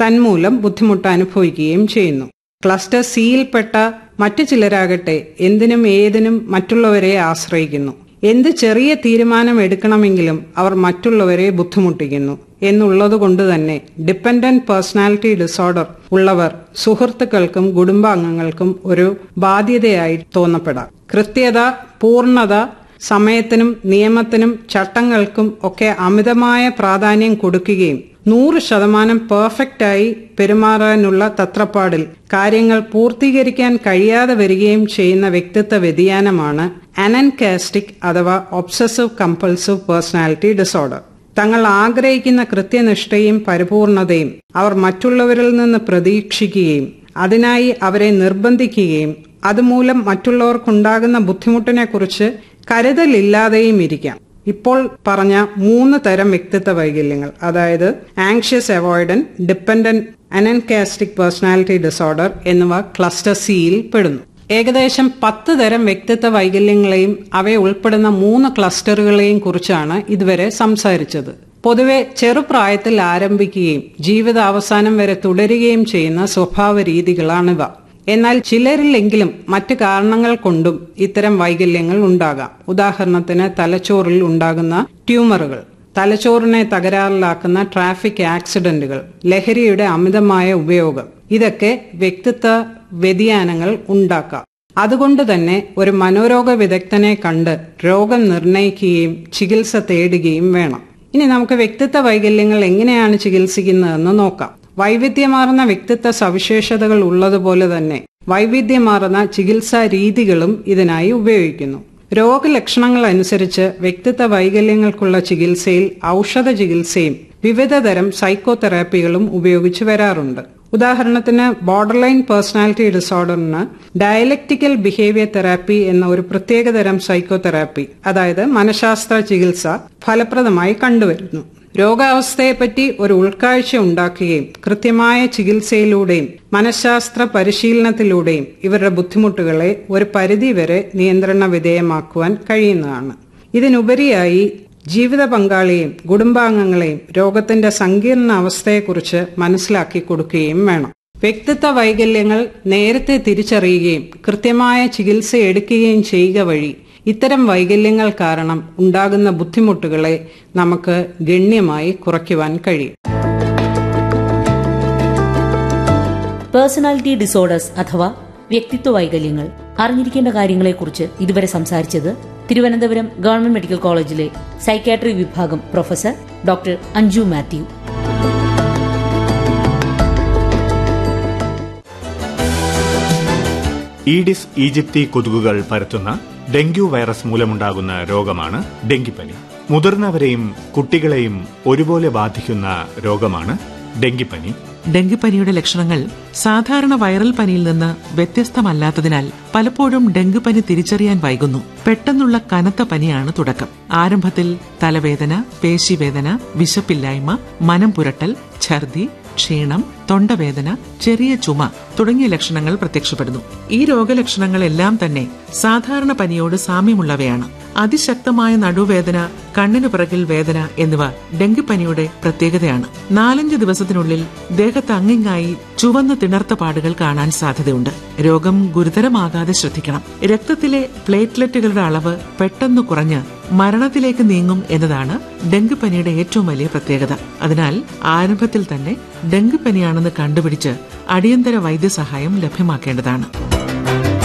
തന്മൂലം ബുദ്ധിമുട്ട് അനുഭവിക്കുകയും ചെയ്യുന്നു ക്ലസ്റ്റർ സിയിൽപ്പെട്ട മറ്റു ചിലരാകട്ടെ എന്തിനും ഏതിനും മറ്റുള്ളവരെ ആശ്രയിക്കുന്നു എന്ത് ചെറിയ തീരുമാനം എടുക്കണമെങ്കിലും അവർ മറ്റുള്ളവരെ ബുദ്ധിമുട്ടിക്കുന്നു എന്നുള്ളതുകൊണ്ട് തന്നെ ഡിപ്പെൻഡന്റ് പേഴ്സണാലിറ്റി ഡിസോർഡർ ഉള്ളവർ സുഹൃത്തുക്കൾക്കും കുടുംബാംഗങ്ങൾക്കും ഒരു ബാധ്യതയായി തോന്നപ്പെടാം കൃത്യത പൂർണ്ണത സമയത്തിനും നിയമത്തിനും ചട്ടങ്ങൾക്കും ഒക്കെ അമിതമായ പ്രാധാന്യം കൊടുക്കുകയും നൂറ് ശതമാനം പെർഫെക്റ്റായി പെരുമാറാനുള്ള തത്രപ്പാടിൽ കാര്യങ്ങൾ പൂർത്തീകരിക്കാൻ കഴിയാതെ വരികയും ചെയ്യുന്ന വ്യക്തിത്വ വ്യതിയാനമാണ് അനൻകാസ്റ്റിക് അഥവാ ഒബ്സസീവ് കമ്പൾസീവ് പേഴ്സണാലിറ്റി ഡിസോർഡർ തങ്ങൾ ആഗ്രഹിക്കുന്ന കൃത്യനിഷ്ഠയും പരിപൂർണതയും അവർ മറ്റുള്ളവരിൽ നിന്ന് പ്രതീക്ഷിക്കുകയും അതിനായി അവരെ നിർബന്ധിക്കുകയും അതുമൂലം മറ്റുള്ളവർക്കുണ്ടാകുന്ന ബുദ്ധിമുട്ടിനെക്കുറിച്ച് കരുതലില്ലാതെയും ഇരിക്കാം ഇപ്പോൾ പറഞ്ഞ മൂന്ന് തരം വ്യക്തിത്വ വൈകല്യങ്ങൾ അതായത് anxious avoidant dependent anankastic personality disorder എന്നിവ ക്ലസ്റ്റർ സിയിൽ പെടുന്നു ഏകദേശം പത്ത് തരം വ്യക്തിത്വ വൈകല്യങ്ങളെയും അവയെ ഉൾപ്പെടുന്ന മൂന്ന് ക്ലസ്റ്ററുകളെയും കുറിച്ചാണ് ഇതുവരെ സംസാരിച്ചത് പൊതുവെ ചെറുപ്രായത്തിൽ ആരംഭിക്കുകയും ജീവിതാവസാനം വരെ തുടരുകയും ചെയ്യുന്ന സ്വഭാവ രീതികളാണിവ എന്നാൽ ചിലരിലെങ്കിലും മറ്റു കാരണങ്ങൾ കൊണ്ടും ഇത്തരം വൈകല്യങ്ങൾ ഉണ്ടാകാം ഉദാഹരണത്തിന് തലച്ചോറിൽ ഉണ്ടാകുന്ന ട്യൂമറുകൾ തലച്ചോറിനെ തകരാറിലാക്കുന്ന ട്രാഫിക് ആക്സിഡന്റുകൾ ലഹരിയുടെ അമിതമായ ഉപയോഗം ഇതൊക്കെ വ്യക്തിത്വ വ്യതിയാനങ്ങൾ ഉണ്ടാക്കാം അതുകൊണ്ട് തന്നെ ഒരു മനോരോഗ വിദഗ്ധനെ കണ്ട് രോഗം നിർണയിക്കുകയും ചികിത്സ തേടുകയും വേണം ഇനി നമുക്ക് വ്യക്തിത്വ വൈകല്യങ്ങൾ എങ്ങനെയാണ് ചികിത്സിക്കുന്നതെന്ന് നോക്കാം വൈവിധ്യമാർന്ന വ്യക്തിത്വ സവിശേഷതകൾ ഉള്ളതുപോലെ തന്നെ വൈവിധ്യമാർന്ന ചികിത്സാ രീതികളും ഇതിനായി ഉപയോഗിക്കുന്നു രോഗലക്ഷണങ്ങൾ അനുസരിച്ച് വ്യക്തിത്വ വൈകല്യങ്ങൾക്കുള്ള ചികിത്സയിൽ ഔഷധ ചികിത്സയും വിവിധതരം സൈക്കോതെറാപ്പികളും ഉപയോഗിച്ചു വരാറുണ്ട് ഉദാഹരണത്തിന് ബോർഡർലൈൻ പേഴ്സണാലിറ്റി ഡിസോർഡറിന് ഡയലക്റ്റിക്കൽ ബിഹേവിയർ തെറാപ്പി എന്ന ഒരു പ്രത്യേകതരം സൈക്കോതെറാപ്പി അതായത് മനഃശാസ്ത്ര ചികിത്സ ഫലപ്രദമായി കണ്ടുവരുന്നു രോഗാവസ്ഥയെപ്പറ്റി ഒരു ഉൾക്കാഴ്ച ഉണ്ടാക്കുകയും കൃത്യമായ ചികിത്സയിലൂടെയും മനഃശാസ്ത്ര പരിശീലനത്തിലൂടെയും ഇവരുടെ ബുദ്ധിമുട്ടുകളെ ഒരു പരിധിവരെ നിയന്ത്രണ വിധേയമാക്കുവാൻ കഴിയുന്നതാണ് ഇതിനുപരിയായി ജീവിത പങ്കാളിയെയും കുടുംബാംഗങ്ങളെയും രോഗത്തിന്റെ സങ്കീർണ അവസ്ഥയെക്കുറിച്ച് മനസ്സിലാക്കി കൊടുക്കുകയും വേണം വ്യക്തിത്വ വൈകല്യങ്ങൾ നേരത്തെ തിരിച്ചറിയുകയും കൃത്യമായ ചികിത്സ എടുക്കുകയും ചെയ്യുക വഴി ഇത്തരം വൈകല്യങ്ങൾ കാരണം ഉണ്ടാകുന്ന ബുദ്ധിമുട്ടുകളെ നമുക്ക് ഗണ്യമായി കുറയ്ക്കുവാൻ കഴിയും പേഴ്സണാലിറ്റി ഡിസോർഡേഴ്സ് അഥവാ വ്യക്തിത്വ വൈകല്യങ്ങൾ അറിഞ്ഞിരിക്കേണ്ട കാര്യങ്ങളെക്കുറിച്ച് ഇതുവരെ സംസാരിച്ചത് തിരുവനന്തപുരം ഗവൺമെന്റ് മെഡിക്കൽ കോളേജിലെ സൈക്കാട്രി വിഭാഗം professor doctor Anju Mathew Aedes aegypti കൊതുകുകൾ പരത്തുന്ന ഡെങ്കു വൈറസ് മൂലമുണ്ടാകുന്ന രോഗമാണ് ഡെങ്കിപ്പനി മുതിർന്നവരെയും കുട്ടികളെയും ഒരുപോലെ ബാധിക്കുന്ന രോഗമാണ് ഡെങ്കിപ്പനി ഡെങ്കിപ്പനിയുടെ ലക്ഷണങ്ങൾ സാധാരണ വൈറൽ പനിയിൽ നിന്ന് വ്യത്യസ്തമല്ലാത്തതിനാൽ പലപ്പോഴും ഡെങ്കിപ്പനി തിരിച്ചറിയാൻ വൈകുന്നു പെട്ടെന്നുള്ള കനത്ത പനിയാണ് തുടക്കം ആരംഭത്തിൽ തലവേദന പേശിവേദന വിശപ്പില്ലായ്മ മനം പുരട്ടൽ ഛർദി ക്ഷീണം തൊണ്ടവേദന ചെറിയ ചുമ തുടങ്ങിയ ലക്ഷണങ്ങൾ പ്രത്യക്ഷപ്പെടുന്നു ഈ രോഗലക്ഷണങ്ങളെല്ലാം തന്നെ സാധാരണ പനിയോട് സാമ്യമുള്ളവയാണ് അതിശക്തമായ നടുവേദന കണ്ണിനു പിറകിൽ വേദന എന്നിവ ഡെങ്കിപ്പനിയുടെ പ്രത്യേകതയാണ് നാലഞ്ച് ദിവസത്തിനുള്ളിൽ ദേഹത്ത് അങ്ങിങ്ങായി ചുവന്ന തിണർത്ത പാടുകൾ കാണാൻ സാധ്യതയുണ്ട് രോഗം ഗുരുതരമാകാതെ ശ്രദ്ധിക്കണം രക്തത്തിലെ പ്ലേറ്റ്ലെറ്റുകളുടെ അളവ് പെട്ടെന്ന് കുറഞ്ഞ് മരണത്തിലേക്ക് നീങ്ങും എന്നതാണ് ഡെങ്കിപ്പനിയുടെ ഏറ്റവും വലിയ പ്രത്യേകത അതിനാൽ ആരംഭത്തിൽ തന്നെ ഡെങ്കിപ്പനിയാണെന്ന് കണ്ടുപിടിച്ച് അടിയന്തര വൈദ്യസഹായം ലഭ്യമാക്കേണ്ടതാണ്